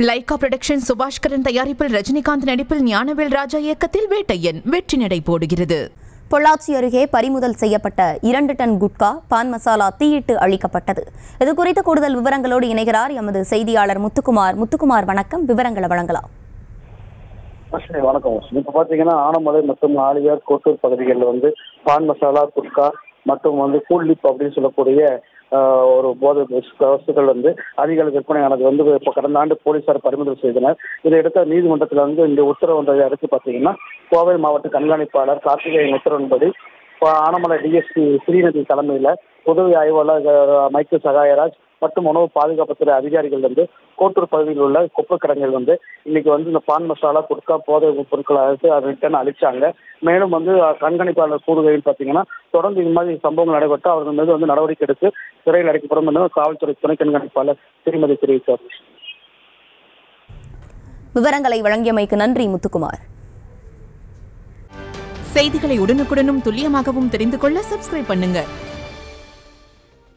Lyca production Subaskaran தயாரிப்பில் ரஜினிகாந்த் நடிப்பில் ஞானவேல் ராஜா இயக்கத்தில் வேட்டையன் வெற்றி நடை போடுகிறது பொள்ளாச்சி அருகே பறிமுதல் செய்யப்பட்ட இரண்டு டன் குட்கா பான் மசாலா தீயிட்டு அளிக்கப்பட்டது இது குறித்த கூடுதல் விவரங்களோடு இணைகிறார் எமது செய்தியாளர் முத்துக்குமார் முத்துக்குமார் வணக்கம் விவரங்களை வழங்கலாம் வசந்தி, வணக்கம் வசந்தி. இப்ப பாத்தீங்கன்னா ஆனமலை மற்றும் ஆலியார் கோட்டூர் பகுதிகளில் வந்து பான் மசாலா குட்கா மற்றும் வந்து கூல்லிப் அப்படின்னு சொல்லக்கூடிய ஆஹ், ஒரு போதை வஸ்து- வஸ்துக்கள் வந்து அதிக அளவு விற்பனையானது வந்து இப்போ கடந்த ஆண்டு போலீசார் பறிமுதல் செய்தனர் இதையடுத்து நீதிமன்றத்தில் வந்து இந்த உத்தரவு வந்ததை அடுத்து பார்த்தீங்கன்னா கோவை மாவட்ட கண்காணிப்பாளர் கார்த்திகேயன் உத்தரவின்படி இப்போ ஆனமலை டிஎஸ்பி ஸ்ரீநதி தலைமையில் உதவி ஆய்வாளர் அஹ், மைக்கேல் சகாயராஜ் மற்றும் உணவு பாதுகாப்புத்துறை அதிகாரிகள் வந்து கோட்டூர் பகுதியில் உள்ள குப்பை கிடங்கில் வந்து இன்னைக்கு வந்து இந்த பான் மசாலா குட்கா போதை பொருட்களை அழைத்து அதை ரிட்டர்ன் அழிச்சாங்க மேலும் வந்து அஹ், கண்காணிப்பாளர் கூறுகையில் பார்த்தீங்கன்னா தொடர்ந்து இது மாதிரி சம்பவங்கள் நடைபெற்று அவர்கள் மீது வந்து நடவடிக்கை எடுத்து சிறையில் அடைக்கப்படும் என்று காவல்துறை துணை கண்காணிப்பாளர் திருமதி தெரிவித்தார் விவரங்களை வழங்கியமைக்கு நன்றி முத்துக்குமார் செய்திகளை உடனுக்குடனும் துல்லியமாகவும் தெரிந்து கொள்ள சப்ஸ்கிரைப் பண்ணுங்க